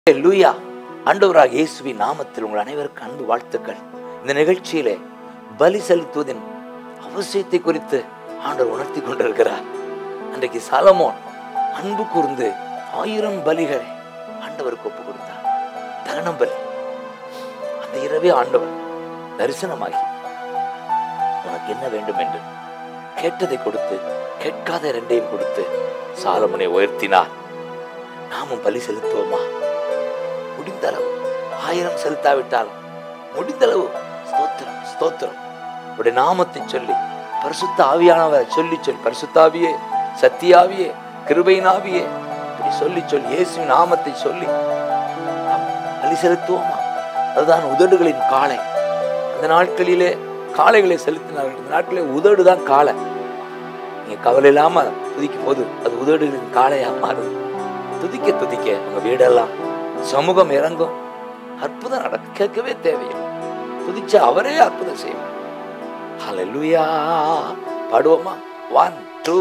லூயா ஆண்டவராக இயேசுவின் நாமத்தில் உங்கள் அனைவருக்கும் அன்பு வாழ்த்துக்கள் இந்த நிகழ்ச்சியிலே பலி செலுத்துவதின் அவசியத்தை குறித்து ஆண்டவர் உணர்த்தி கொண்டிருக்கிறார் அன்றைக்கு சாலமோன் அன்பு கூர்ந்து ஆயிரம் பலிகளை ஆண்டவருக்கு ஒப்பு கொடுத்தார் தகனம் பலி அந்த இரவே ஆண்டவர் தரிசனமாகி உனக்கு என்ன வேண்டும் என்று கேட்டதை கொடுத்து கேட்காத இரண்டையும் கொடுத்து சாலமனை உயர்த்தினார் நாமும் பலி செலுத்துவோமா முடிந்த அளவு ஆயிரம் செலுத்தாவிட்டாலும் முடிந்த அளவு ஸ்தோத்திரம் ஸ்தோத்திரம் உடைய நாமத்தை சொல்லி பரிசுத்த ஆவியானவரை சொல்லி சொல்லி பரிசுத்தாவியே சத்தியாவியே கிருபையினாவியே இப்படி சொல்லி சொல்லி இயேசுவின் நாமத்தை சொல்லி நாம் பலி செலுத்துவோமா அதுதான் உதடுகளின் காளை அந்த நாட்களிலே காளைகளை செலுத்தினார்கள் இந்த நாட்களிலே உதடு தான் காளை நீங்க கவலை இல்லாம துதிக்கும் போது அது உதடுகளின் காளையா மாறுது துதிக்க துதிக்க உங்க வீடெல்லாம் சமூகம் இறங்கும் அற்புதம் நடக்க கேட்கவே தேவையில்லை துதிச்ச அவரே அற்புதம் செய்வார் ஹalleluya பாடுவோமா ஒன் டூ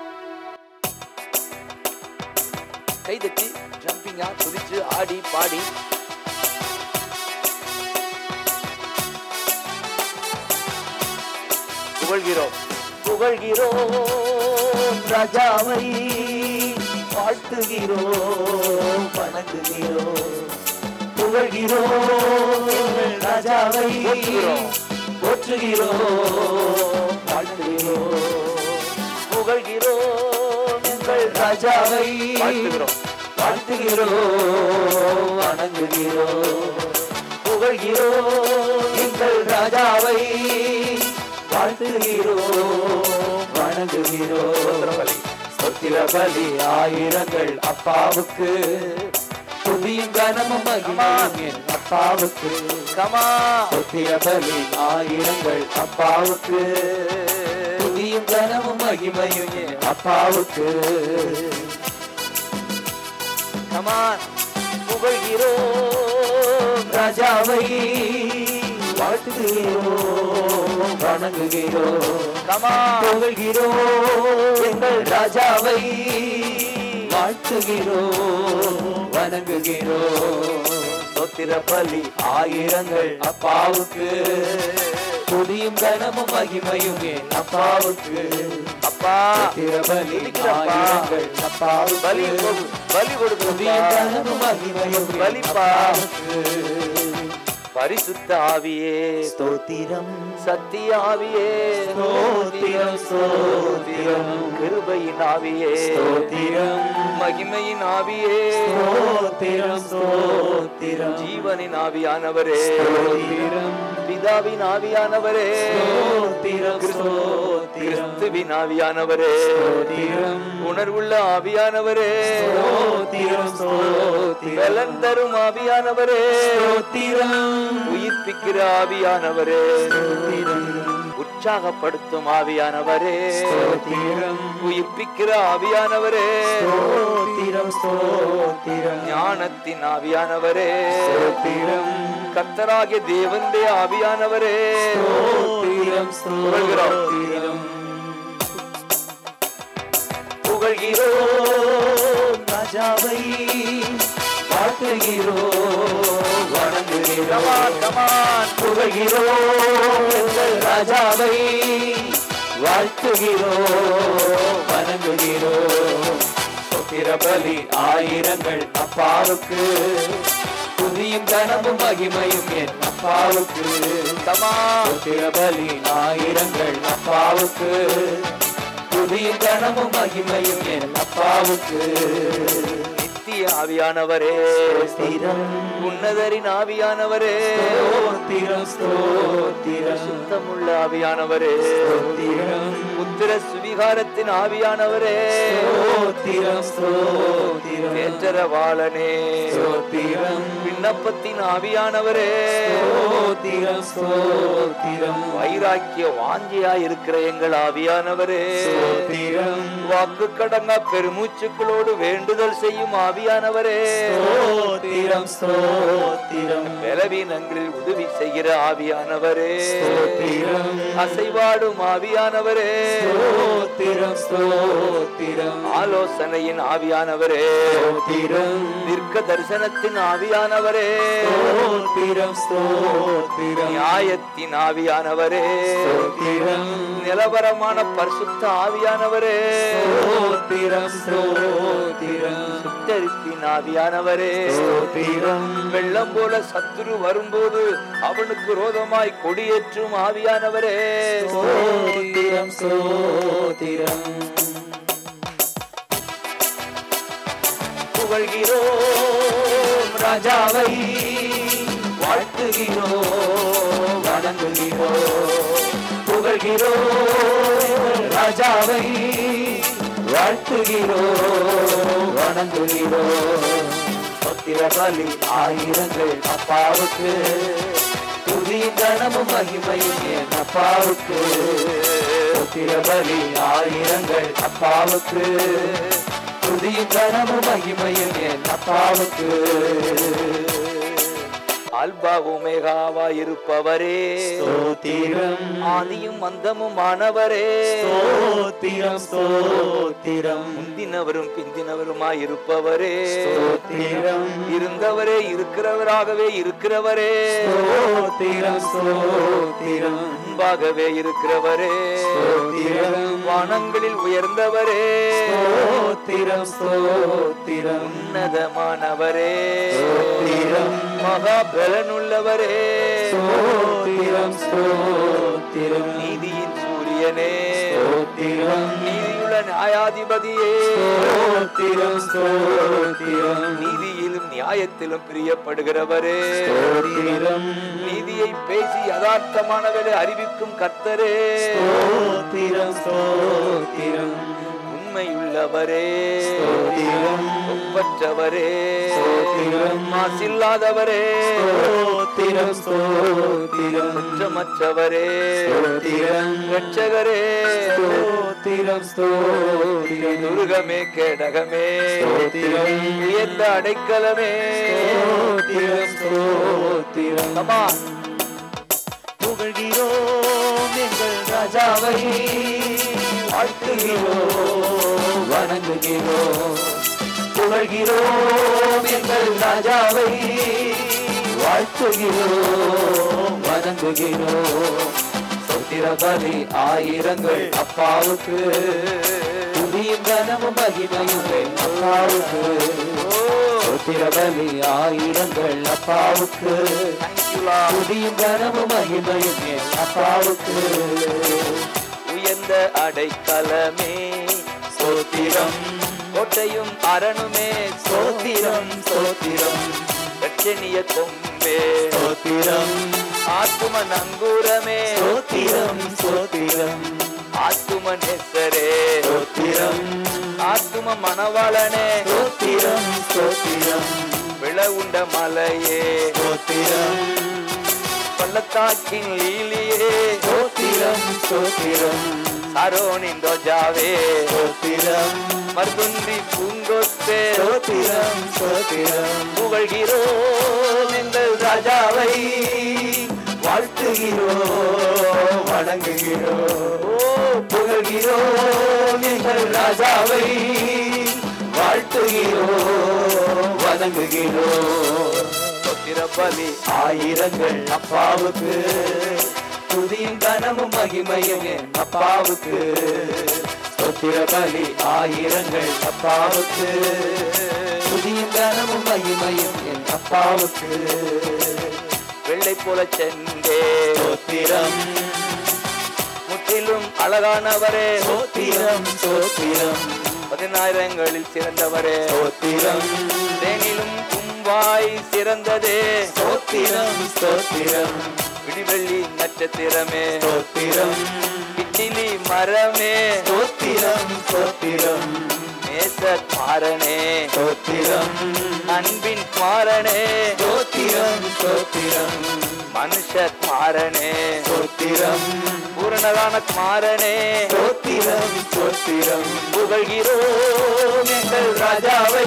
கை தட்டி ஜம்பிங்கா துதிச்சு ஆடி பாடி புகழ்கிறோம் புகழ்கிறோம் ராஜாவை வாழ்த்துகிறோம் வணங்குகிறோம் புகழ்கிறோம் ராஜாவை போற்றுகிறோம் வாழ்த்துகிறோம் புகழ்கிறோம் எங்கள் ராஜாவை வாழ்த்துகிறோம் வாழ்த்துகிறோம் வணங்குகிறோம் புகழ்கிறோம் எங்கள் ராஜாவை வாழ்த்துகிறோம் வணங்குகிறோம் சொத்திர பலி ஆயிரங்கள் அப்பாவுக்கு துதியும் கனமும் மகிமாம் என் அப்பாவுக்கு கமா சொத்திர பலி ஆயிரங்கள் அப்பாவுக்கு துதியும் கனமும் மகிமையும் என் அப்பாவுக்கு கமான் புகழ்கிறோம் ராஜாவை வாழ்த்துகிறோம் வணங்குகிறோம் கமா புகழ்கிறோம் எங்கள் ராஜாவை வாழ்த்துகிறோம் வணங்குகிறோம் சொத்திர பலி ஆயிரங்கள் அப்பாவுக்கு துதியும் கனமும் மகிமையும் என் அப்பாவுக்கு அப்பா பலி ஆயிரங்கள் அப்பாவுக்கு பலி பலி கொடுக்கும் கனமும் மகிமையும் பலிப்பா பரிசுத்த ஆவியே ஸ்தோத்திரம் சத்திய ஆவியே ஸ்தோத்திரம் ஸ்தோத்திரம் கிருபையின் ஆவியே ஸ்தோத்திரம் மகிமையின் ஆவியே ஸ்தோத்திரம் ஸ்தோத்திரம் ஜீவனின் ஆவியானவரே ஸ்தோத்திரம் பிதாவின் ஆவியானவரே ஸ்தோத்திரம் ஸ்தோத்திரம் கிறிஸ்துவின் ஆவியானவரே ஸ்தோத்திரம் உணர்வுள்ள ஆவியானவரே ஸ்தோத்திரம் ஸ்தோத்திரம் பலன் தரும் ஆவியானவரே ஸ்தோத்திரம் உயிர்ப்பிக்கிற ஆவியானவரே ஸ்தோத்திரம் உற்சாகப்படுத்தும் ஆவியானவரே ஸ்தோத்திரம் உயிர்ப்பிக்கிற ஆவியானவரே ஸ்தோத்திரம் ஸ்தோத்திரம் ஞானத்தின் ஆவியானவரே ஸ்தோத்திரம் கர்த்தராகிய தேவனுடைய ஆவியானவரே ஸ்தோத்திரம் ஸ்தோத்திரம் புகழ்கிறோம் ராஜாவை வாழ்த்துகிறோம் வணங்குகிறோம் கமான் கமான் புகழ்கிறோம் எங்கள் ராஜாவை வாழ்த்துகிறோம் வணங்குகிறோம் சொத்திர பலி ஆயிரங்கள் அப்பாவுக்கு புதியும் கனமும் மகிமையும் என் அப்பாவுக்கு கமான் சொத்திர பலி ஆயிரங்கள் அப்பாவுக்கு புதியும் கனமும் மகிமையும் என் அப்பாவுக்கு நித்திய ஆவியானவரே ஸ்தோத்திரம் உன்னதரின் ஆவியானவரே ஸ்தோத்திரம் ஸ்தோத்திரம் சுத்தமுள்ள ஆவியானவரே ஸ்தோத்திரம் உத்திர சுவிகாரத்தின் ஆவியானவரே ஸ்தோத்திரம் ஸ்தோத்திரம் தேற்றரவாளனே ஸ்தோத்திரம் விண்ணப்பத்தின் ஆவியானவரே ஸ்தோத்திரம் ஸ்தோத்திரம் வைராக்கிய வாஞ்சியா இருக்கிற எங்கள் ஆவியானவரே ஸ்தோத்திரம் வாக்கு கடங்க பெருமூச்சுக்களோடு வேண்டுதல் செய்யும் ஆவியானவரே ஸ்தோத்திரம் ஸ்தோத்திரம் பலவீனங்களில் உதவி செய்கிற ஆவியானவரே ஸ்தோத்திரம் அசைவாடும் ஆவியானவரே ஸ்தோத்திரம் ஸ்தோத்திரம் ஆலோசனையின் ஆவியானவரே ஸ்தோத்திரம் தீர்க்க தீர்க்க தரிசனத்தின் ஆவியானவரே ஸ்தோத்திரம் ஸ்தோத்திரம் நியாயத்தின் ஆவியானவரே ஸ்தோத்திரம் நிலவரமான பரிசுத்த ஆவியானவரே ஸ்தோத்திரம் ஸ்தோத்திரம் சுத்தரிப்பின் ஆவியானவரே ஸ்தோத்திரம் வெள்ளம் போல சத்துரு வரும்போது அவனுக்கு ரோதமாய் கொடியேற்றும் ஆவியானவரே ஸ்தோத்திரம் ஸ்தோத்திரம் புகழ்கிறோம் ராஜாவை வாழ்த்துகிறோம் வணங்குகிறோம் புகழ்கிறோம் ராஜாவை வாழ்த்துகிறோம் வணங்குகிறோம் பத்திர பலி ஆயிரங்கள் அப்பாவுக்கு துதி கணமும் மகிமையும் என் அப்பாவுக்கு பத்திர பலி ஆயிரங்கள் அப்பாவுக்கு துதியும் கனமும் மகிமையும் என் அப்பாவுக்கு அல்பா உமேகாவா இருப்பவரே ஸ்தோத்திரம் ஆதியும் அந்தமும் ஆனவரே ஸ்தோத்திரம் ஸ்தோத்திரம் முந்தினவரும் பிந்தினவருமாய் இருப்பவரே ஸ்தோத்திரம் இருந்தவரே இருக்கிறவராகவே இருக்கிறவரே ஸ்தோத்திரம் ஸ்தோத்திரம் முன்பாகவே இருக்கிறவரே ஸ்தோத்திரம் வானங்களில் உயர்ந்தவரே ஸ்தோத்திரம் ஸ்தோத்திரம் உன்னதமானவரே ஸ்தோத்திரம் மகா பலனுள்ளவரே ஸ்தோத்திரம் ஸ்தோத்திரம் நீதியின் சூரியனே ஸ்தோத்திரம் நீதியுள்ள நியாயாதிபதியே ஸ்தோத்திரம் ஸ்தோத்திரம் நீதியிலும் நியாயத்திலும் பிரியப்படுகிறவரே ஸ்தோத்திரம் நீதியை பேசி யதார்த்தமானவரை அறிவிக்கும் கர்த்தரே ஸ்தோத்திரம் ஸ்தோத்திரம் உண்மையுள்ளவரே ஸ்தோத்திரம் ஒப்பற்றவரே ஸ்தோத்திரம் மாசில்லாதவரே ஸ்தோத்திரம் ஸ்தோத்திரம் குற்றமற்றவரே ஸ்தோத்திரம் ரட்சகரே ஸ்தோத்திரம் ஸ்தோத்திரம் துருகமே கேடகமே ஸ்தோத்திரம் உயர்ந்த அடைக்கலமே ஸ்தோத்திரம் ஸ்தோத்திரம் Come on. புகழ்கிறோம் எங்கள் ராஜாவை வாழ்த்துகிறோம் வணங்குகிறோம் புகழ்கிறோம் எங்கள் ராஜாவை வாழ்த்துகிறோம் வணங்குகிறோம் சொத்திர பலி ஆயிரங்கள் அப்பாவுக்கு துதியும் கனமும் மகிமையும் என் அப்பாவுக்கு சொத்திர பலி ஆயிரங்கள் அப்பாவுக்கு துதியும் கனமும் மகிமையும் என் அப்பாவுக்கு உயர்ந்த அடைக்கலமே சோத்திரம் கோட்டையும் அரணுமே சோத்திரம் சோத்திரம் ரட்சணிய கொம்பே ஸ்தோத்திரம் ஆத்தும நங்கூரமே ஸ்தோத்திரம் ஸ்தோத்திரம் ஆத்தும நெசரே ஸ்தோத்திரம் ஆத்தும மணவாளனே ஸ்தோத்திரம் ஸ்தோத்திரம் விளவுண்ட மலையே ஸ்தோத்திரம் பள்ளத்தாக்கின் லீலியே ஸ்தோத்திரம் ஸ்தோத்திரம் சரோனின் ரோஜாவே ஸ்தோத்திரம் மருதுன்றி பூங்கொத்தே ஸ்தோத்திரம் ஸ்தோத்திரம் புகழ்கிறோம் எங்கள் ராஜாவை வாழ்த்துகிறோம் வணங்குகிறோம் ஓ புகழ்கிறோம் எங்கள் ராஜாவை வாழ்த்துகிறோம் வணங்குகிறோம் சொத்திரபலி ஆயிரங்கள் அப்பாவுக்கு துதியும் கனமும் மகிமையும் என் அப்பாவுக்கு ஸ்தோத்திர பலி ஆயிரங்கள் அப்பாவுக்கு துதியும் கனமும் மகிமையும் என் அப்பாவுக்கு வெள்ளை போல சென்றே ஸ்தோத்திரம் முற்றிலும் அழகானவரே ஸ்தோத்திரம் ஸ்தோத்திரம் பதினாயிரங்களில் சிறந்தவரே ஸ்தோத்திரம் தேனிலும் கும்பாய் சிறந்ததே ஸ்தோத்திரம் ஸ்தோத்திரம் விடிவெள்ளி நட்சத்திரமே ஸ்தோத்திரம் பிச்சிலி மரமே ஸ்தோத்திரம் ஸ்தோத்திரம் நேச மாறனே ஸ்தோத்திரம் அன்பின் மாறனே ஸ்தோத்திரம் ஸ்தோத்திரம் மனுஷ மாறனே ஸ்தோத்திரம் பூரணதான மாறனே ஸ்தோத்திரம் ஸ்தோத்திரம் புகழ்கிறோம் எங்கள் ராஜாவை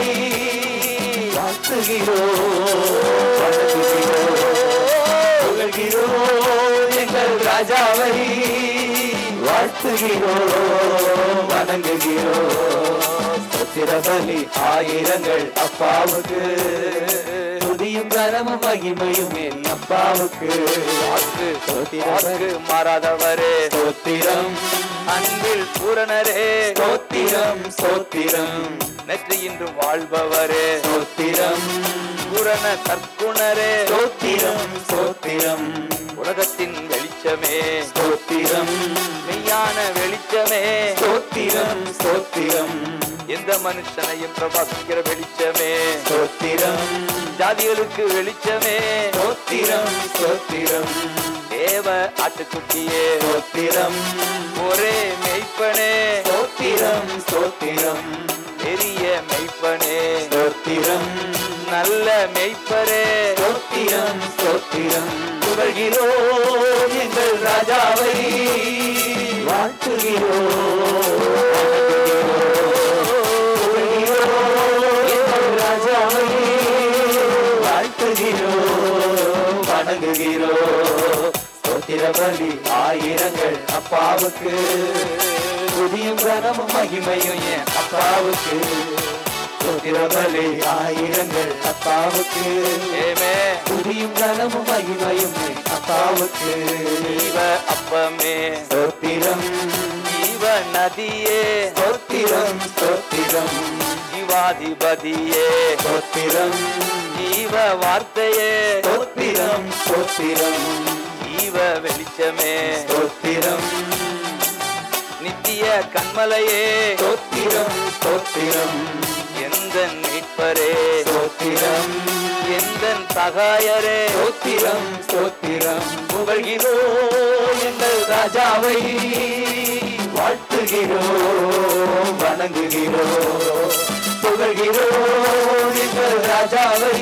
வாழ்த்துகிறோம் வணங்குகிறோம் புகழ்கிறோம் எங்கள் ராஜாவை வாழ்த்துகிறோம் வணங்குகிறோம் ஸ்தோத்திர பலி ஆயிரங்கள் அப்பாவுக்கு துதியும் கரமும் மகிமையும் என் அப்பாவுக்கு வாக்கு ஸ்தோத்திர வாக்கு மாறாதவரே ஸ்தோத்திரம் அன்பில் பூரணரே ஸ்தோத்திரம் ஸ்தோத்திரம் நெற்றியின்றும் வாழ்பவரே ஸ்தோத்திரம் பூரண கற்குணரே ஸ்தோத்திரம் ஸ்தோத்திரம் உலகத்தின் வெளிச்சமே ஸ்தோத்திரம் மெய்யான வெளிச்சமே ஸ்தோத்திரம் ஸ்தோத்திரம் எந்த மனுஷனையும் பிரபாசிக்கிற வெளிச்சமே ஸ்தோத்திரம் ஜாதிகளுக்கு வெளிச்சமே ஸ்தோத்திரம் ஸ்தோத்திரம் தேவ ஆட்டுக்குட்டியே ஸ்தோத்திரம் ஒரே மெய்ப்பனே ஸ்தோத்திரம் ஸ்தோத்திரம் பெரிய மெய்ப்பனே ஸ்தோத்திரம் நல்ல மெய்ப்பரே ஸ்தோத்திரம் ஸ்தோத்திரம் புகழ்கிறோம் எங்கள் ராஜாவை வாழ்த்துகிறோம் எங்கள் ராஜாவை வாழ்த்துகிறோம் வணங்குகிறோம் ஸ்தோத்திர பலி ஆயிரங்கள் அப்பாவுக்கு புதியும் கனமும் மகிமையும் என் அப்பாவுக்கு ஸ்தோத்திர பலி ஆயிரங்கள் அப்பாவுக்கு ஏமே புதியும் கனமும் மகிமையும் என் அப்பாவுக்கு ஜீவ அப்பமே ஸ்தோத்திரம் ஜீவ நதியே ஸ்தோத்திரம் ஸ்தோத்திரம் ஜீவாதிபதியே ஸ்தோத்திரம் ஜீவ வார்த்தையே ஸ்தோத்திரம் ஸ்தோத்திரம் ஜீவ வெளிச்சமே ஸ்தோத்திரம் நித்திய கண்மலையே ஸ்தோத்திரம் ஸ்தோத்திரம் எந்த மீட்பரே ஸ்தோத்திரம் எந்த சகாயரே ஸ்தோத்திரம் ஸ்தோத்திரம் புகழ்கிறோம் எங்கள் ராஜாவை வாழ்த்துகிறோம் வணங்குகிறோம் புகழ்கிறோம் எங்கள் ராஜாவை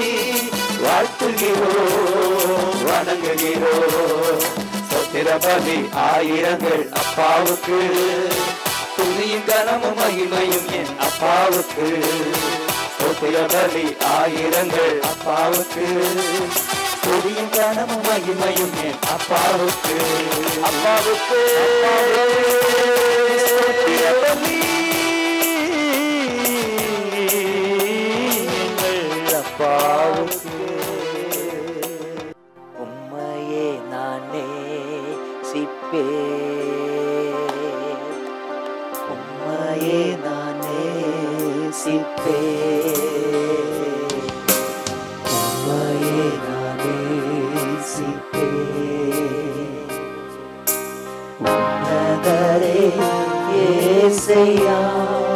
வாழ்த்துகிறோம் வணங்குகிறோம் சொத்திரபதி ஆயிரங்கள் அப்பாவுக்கு துணியும் கனமும் மகிமையும் என் அப்பாவுக்கு சொத்திரபலி ஆயிரங்கள் அப்பாவுக்கு துணியும் கனமும் மகிமையும் என் அப்பாவுக்கு அப்பாவுக்கு ஸ்தோத்திரபலி எங்கள் அப்பாவுக்கு உம்மையே நானே சிப்பே உம்மையே நானே சிப்பே உம்மையே நானே சிப்பே உன்னதரே ஏசையா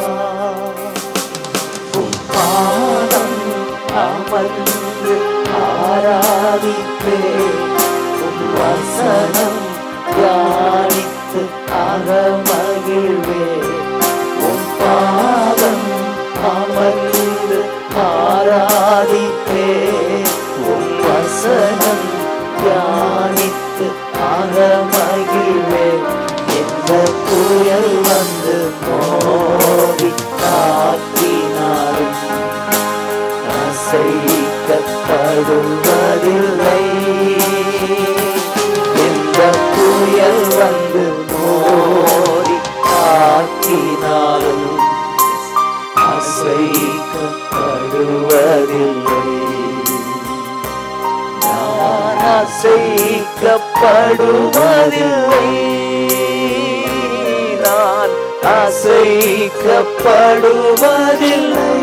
உம் பாதம் அமர்ந்து ஆராதிப்பே உம் வசனம் தியானித்து அகமகிழ்வே உம் பாதம் அமர்ந்து ஆராதிப்பே உம் வசனம் தியானித்து அகமகிழ்வே எந்த புயல் வந்து மோதி தாக்கினாலும் அசைக்கப்படுவதில்லை எந்த புயல் வந்து மோதி தாக்கினாலும் அசைக்கப்படுவதில்லை நான் அசைக்கப்படுவதில்லை நான் அசைக்கப்படுவதில்லை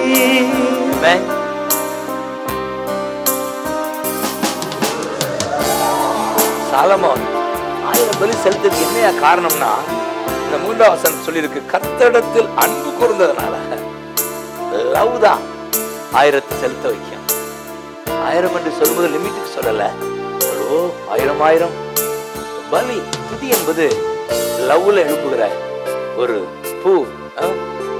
சாலமோன் ஆயிரம் பலி செலுத்துறதுக்கு என்னையா காரணம்னா இந்த மூன்றாம் வசனம் சொல்லியிருக்கு கர்த்தரிடத்தில் அன்பு கூர்ந்ததுனால லவ் தான் ஆயிரத்தை செலுத்த வைக்கும் ஆயிரம் என்று சொல்வது லிமிட்டுக்கு சொல்லல ஓ ஆயிரம் ஆயிரம் பலி துதி என்பது லவ்ல எழுப்புகிற ஒரு பூ ஆ?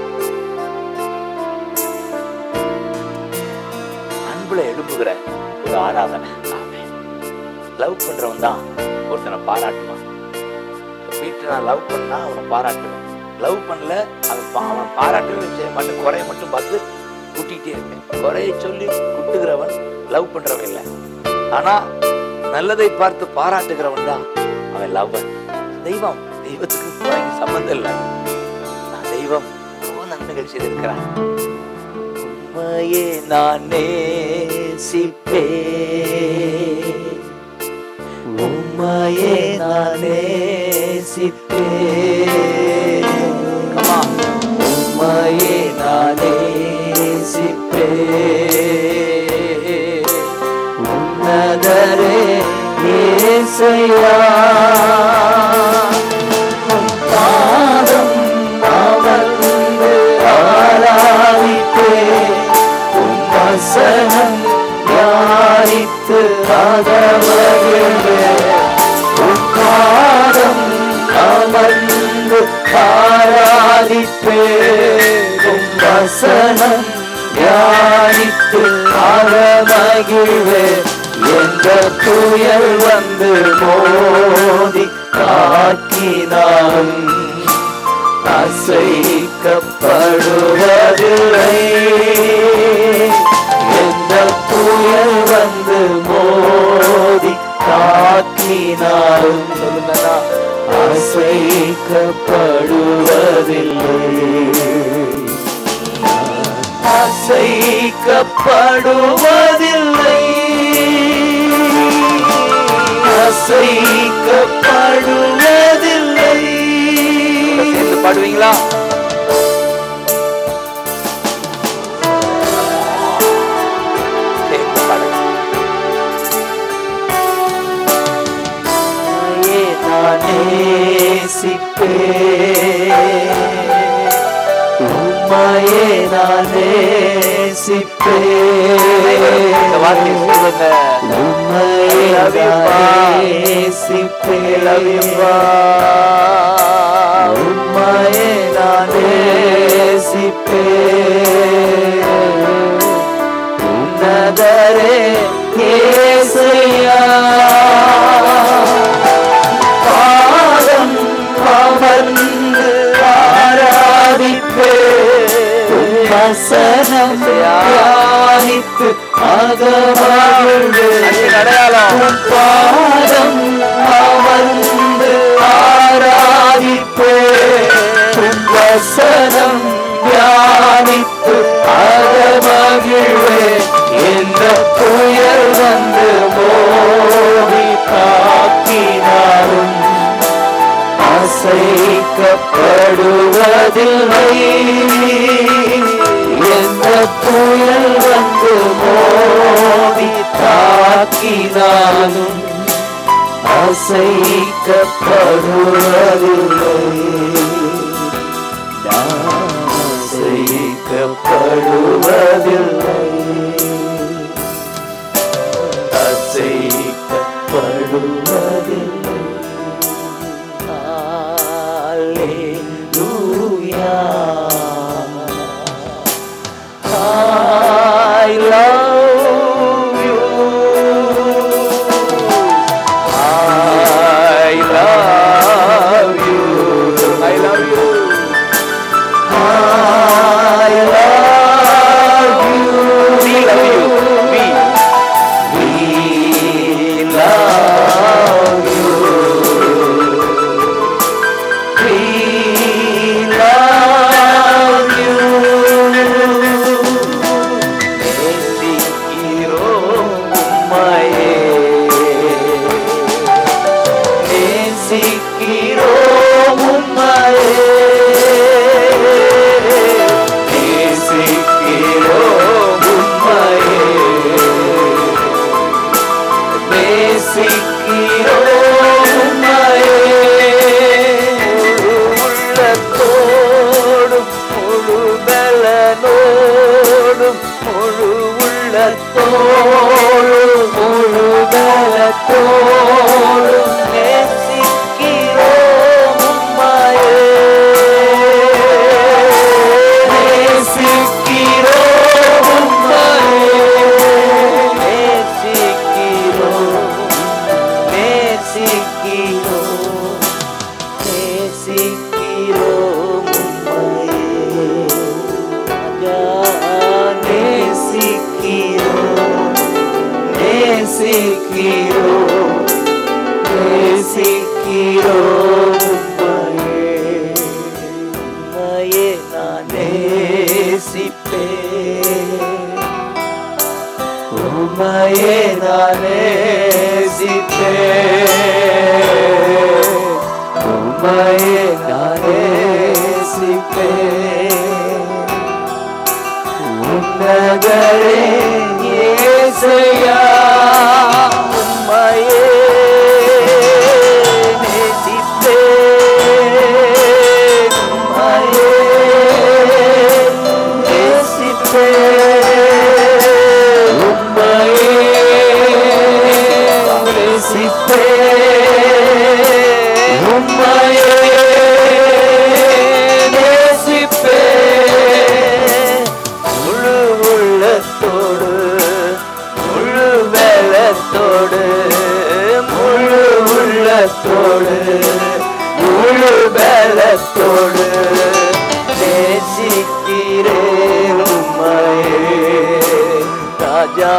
அன்புல எழுப்புகிற ஒரு ஆராதனை லவ் பண்றவன் தான் ஒருத்தனை பாராட்டுவான் வீட்டில் நான் லவ் பண்ணா அவனை பாராட்டுவேன் லவ் பண்ணல அவன் பா- அவன் பாராட்டவே செய்ய மாட்டேன் குறைய மட்டும் பார்த்து கூட்டிகிட்டே இருப்பேன் குறைய சொல்லி குட்டுகிறவன் லவ் பண்றவன் இல்லை ஆனா நல்லதை பார்த்து பாராட்டுகிறவன் தான் அவன் லவ் தெய்வம் தெய்வத்துக்கு குறைக்கு சம்பந்தம் இல்லை நான் தெய்வம் எவ்வளோ நன்மை நன்மைகள் செய்திருக்கிறார் உம்மையே நான் நேசிப்பேன் உம்மையே நான் நேசிப்பேன் Come on. உம்மையே நான் நேசிப்பேன் உன்னதரே ஏசையா உம் பாதம் அமர்ந்து ஆராதிப்பேன் உம் வசனம் தியானித்து ராகவகிழ்வேன் உம் பாதம் அமர்ந்து ஆராதிப்பேன் உம் வசனம் தியானித்து ஆரமகிழ்வேன் எந்த புயல் வந்து மோதி காக்கினாலும் அசைக்கப்படுவதில்லை எந்த புயல் வந்து மோதி காக்கினாலும் சொல்லுங்கண்ணா அசைக்கப்படுவதில்லை அசைக்கப்படுவதில்லை அசைக்கப்படுவதில்லை சேர்ந்து பாடுவீங்களா சேர்ந்து பாடுங்க உம்மையே நான் நேசிப்பேன் உம்மையே நான் நேசிப்பேன் இந்த வார்த்தை சொல்லுங்க உம்மையே நான் நேசிப்பேன் உம்மையே நான் நேசிப்பேன் உன்னதரே ஏசையா பாதம் அமர்ந்து ஆராதிப்பே வசனம் தியானித்து அகமகிழ்ந்து அடையாளம் பாதம் அமர்ந்து ஆராதிப்பே வசனம் தியானித்து அகமகிழ்வே எந்த புயல் வந்து மோதி தாக்கினாலும் அசைக்கப்படுவதில்லை எந்த புயல் வந்து மோதி தாக்கினாலும் அசைக்கப்படுவதில்லை அசைக்கப்படுவதில்லை அசைக்கப்படுவதில்லை I love you. I love you. I love you. I love you. We love you. We. We love you. We love you. நேசிக்கிறோம் உம்மையே. நேசிக்கிறோம் உம்மையே. நேசிக்கிறோம் உம்மையே. முழு உள்ளத்தோடும் முழு பலனோடும் முழு உள்ளத்தோடும் முழு பலத்தோடும் நேசிக்கிறோம் உம்மையே. நேசிக்கிறோம் உம்மையே. நேசிக்கிறோம் நேசிக்கிறோம் நேசிக்கிறோம் உம்மையே. ராஜா, நேசிக்கிறோம் நேசிக்கிறோம் நேசிக்கிறோம் உம்மையே. உம்மையே நான் நேசிக்கிறேன் உம்மையே நானே உம்மையே நானே உன்னதரே ஏசையா உம்மையே நேசிப்பேன் உம்மையே நேசிப்பேன் உம்மையே நேசிப்பேன் உம்மையே நேசிப்பேன் முழு உள்ளத்தோடு முழு பலத்தோடு முழு உள்ளத்தோடு முழு பலத்தோடு நேசிக்கிறேன் உம்மையே ராஜா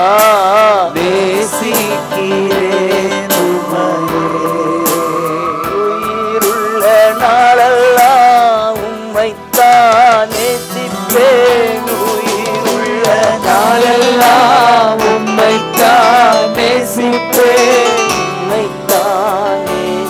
நேசிக்கிறேன் உம்மையே உயிருள்ள நாளெல்லாம் உம்மைத்தான் நேசிப்பேன் உயிருள்ள நாளெல்லாம் உம்மைத்தான் நேசிப்பேன் உம்மைத்தான்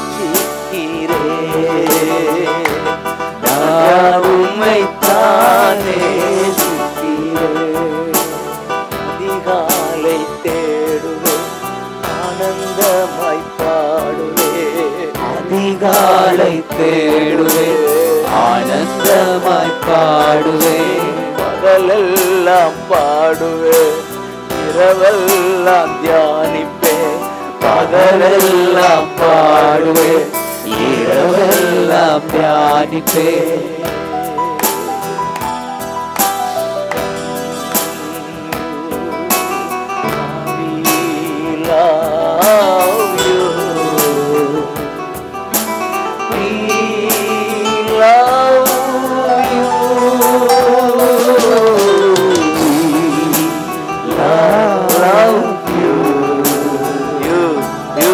நேசிக்கிறேன் நான் உம்மைத்தான் நேசிக்கிறேன் அதிகாலை தேடுவேன் ஆனந்தமாய் பாடுவேன் அதிகாலை தேடுவேன் ஆனந்தமாய் பாடுவேன் பகலெல்லாம் பாடுவேன் இரவெல்லாம் தியானிப்பேன் பகலெல்லாம் பாடுவேன் இரவெல்லாம் தியானிப்பேன் We love you. We love you. We love you. You, you.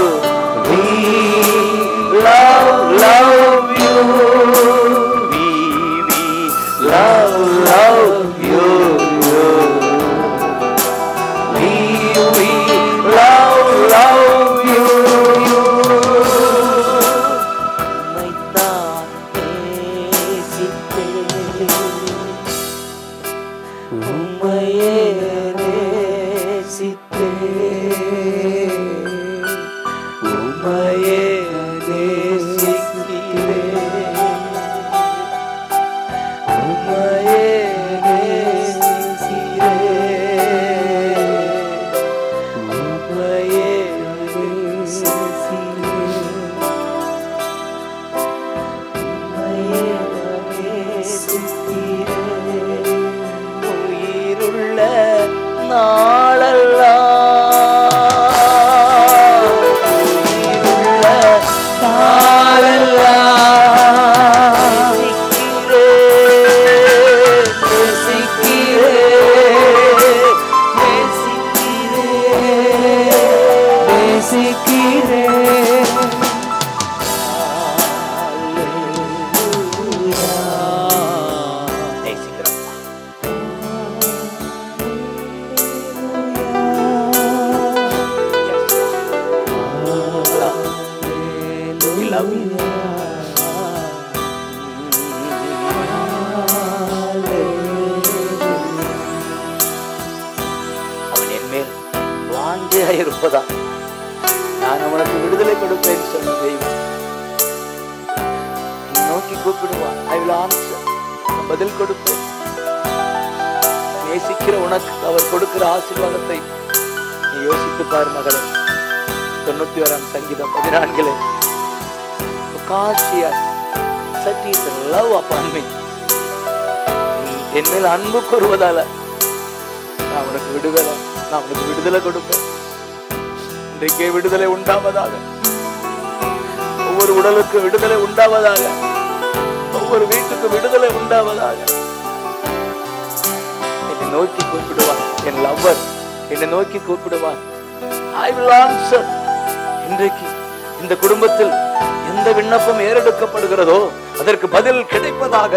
We love, love you. We, we love, love you. you. We, we love, love you. உம்மைத்தான் நேசித்தேன். உம்மையே நேசித்தேன். உம்மையே நேசிக்கிறேன். உம்மையே நேசிக்கிறேன். உம்மையே நேசிக்கிறேன். உம்மையே நேசிக்கிறேன். உயிருள்ள நாளெல்லாம் உயிருள்ள நாளெல்லாம் நேசிக்கிறேன், நேசிக்கிறேன், நேசிக்கிறேன். Hallelujah. நேசிக்கிறோம். Yes, Lord. We love you. அவன் என் மேல் வாஞ்சையாக இருப்பதா நான் அவனுக்கு விடுதலை கொடுப்பேன் சொன்ன தெய்வம் நீ நோக்கி கூப்பிடுவான் ஐ வில் ஆன்சர் பதில் கொடுப்பேன் நேசிக்கிற உனக்கு அவர் கொடுக்கிற ஆசீர்வாதத்தை நீ யோசித்து பாரு மகளே தொண்ணூத்தி ஓராம் சங்கீதம் பதினான்கிலே காசியா set his love upon me என் மேல் அன்பு கூறுவதால நான் உனக்கு விடுதலை நான் உனக்கு விடுதலை கொடுப்பேன் இன்றைக்கே விடுதலை உண்டாவதாக ஒவ்வொரு உடலுக்கு விடுதலை உண்டாவதாக ஒவ்வொரு வீட்டுக்கு விடுதலை உண்டாவதாக என்னை நோக்கி கூப்பிடுவான் என் லவ்வர் என்னை நோக்கி கூப்பிடுவான் ஐ வில் ஆன்சர் இன்றைக்கு இந்த குடும்பத்தில் எந்த விண்ணப்பம் ஏறெடுக்கப்படுகிறதோ அதற்கு பதில் கிடைப்பதாக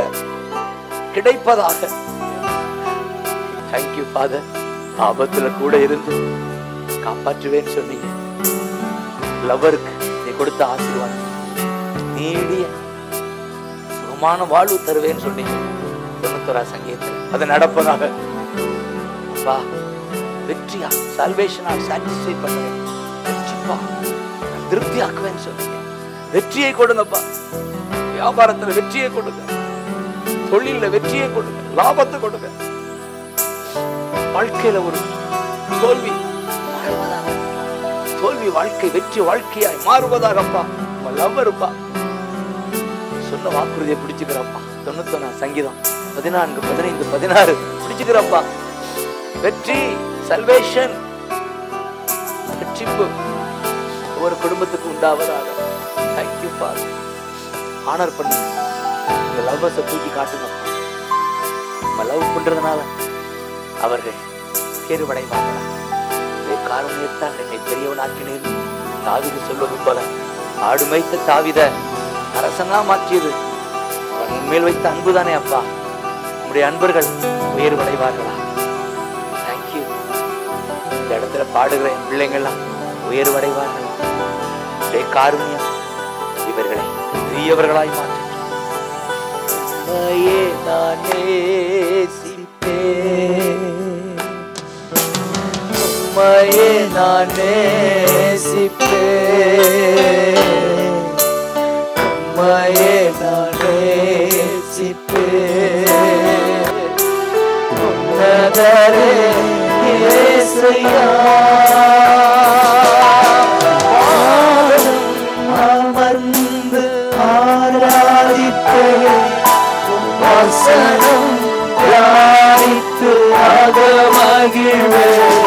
கிடைப்பதாக தேங்க்யூ ஃபாதர் ஆபத்துல கூட இருந்து காப்பாற்றுவேன்னு சொன்னீங்க லவருக்கு நீ கொடுத்த ஆசீர்வாதம் நீடிய சுகமான வாழ்வு தருவேன்னு சொன்னீங்க தொண்ணூத்தோரா சங்கீதத்தில் அது நடப்பதாக அப்பா வெற்றியா சால்வேஷனா சாட்டிஸ்ஃபை பண்ணுவேன் வெற்றிப்பா நான் திருப்தி ஆக்குவேன்னு சொன்னீங்க வெற்றியை கொடுங்கப்பா வியாபாரத்துல வெற்றியை கொடுங்க தொழில்ல வெற்றியை கொடுங்க லாபத்தை கொடுங்க வாழ்க்கையில ஒரு தோல்வி மாறுவதாக தோல்வி வாழ்க்கை வெற்றி வாழ்க்கையாய் மாறுவதாகப்பா லவ் இருப்பா சொன்ன வாக்குறுதியை பிடிச்சுக்கிறப்பா தொண்ணூத்தொன்னா சங்கீதம் பதினான்கு பதினைந்து பதினாறு பிடிச்சுக்கிறப்பா வெற்றி சல்வேஷன் ரட்சிப்பு ஒவ்வொரு குடும்பத்துக்கு உண்டாவதாக தேங்க்யூ ஃபாதர் ஆனர் பண்ணு இந்த லவ்வஸை தூக்கி காட்டுங்க நம்ம லவ் பண்றதுனால அவர்கள் கேடுவடைவார்களா இதே காரணத்தால் என்னை பெரியவனாக்கினேன் தாவிது சொல்வது போல ஆடு மேய்த்த தாவித அரசனா மாற்றியது அவன் உண்மையில் வைத்த அன்புதானே அப்பா உங்களுடைய அன்பர்கள் உயர்வடைவார்களா தேங்க்யூ இந்த இடத்துல பாடுகிற என் பிள்ளைங்கள்லாம் உயர்வடைவார்களா உடைய காருண்யம் இவர்களை பெரியவர்களாய் மாற்றும் உம்மையே நான் நேசிப்பேன் உம்மையே நான் நேசிப்பேன் உம்மையே நான் நேசிப்பேன் உன்னதரே இயேசுயா வாழும் அமர்ந்து ஆராதிப்பேன் வசனம் தியானித்து அகமகிழ்வேன்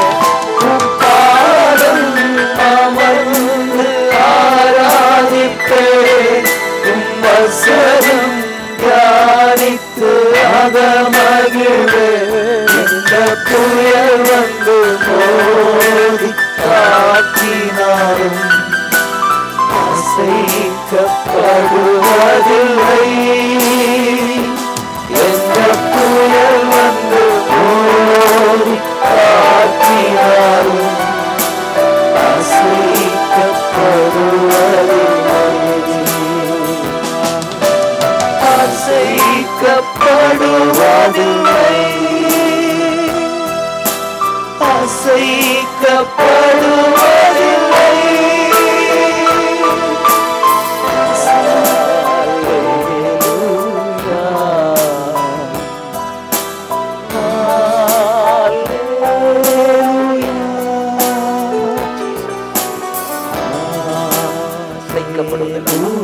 பாதம் அமர்ந்து ஆராதிப்பேன் உம் வசனம் தியானித்து அகமகிழ்வேன் இந்த புயல் வந்து மோதி காக்கினாலும் அசைக்கப்படுவதில்லை எந்த புயல் வந்து மோதி காக்கினாலும் அசைக்கப்படுவதில்லை அசைக்கப்படுவதில்லை அசைக்கப்படுவதில்லை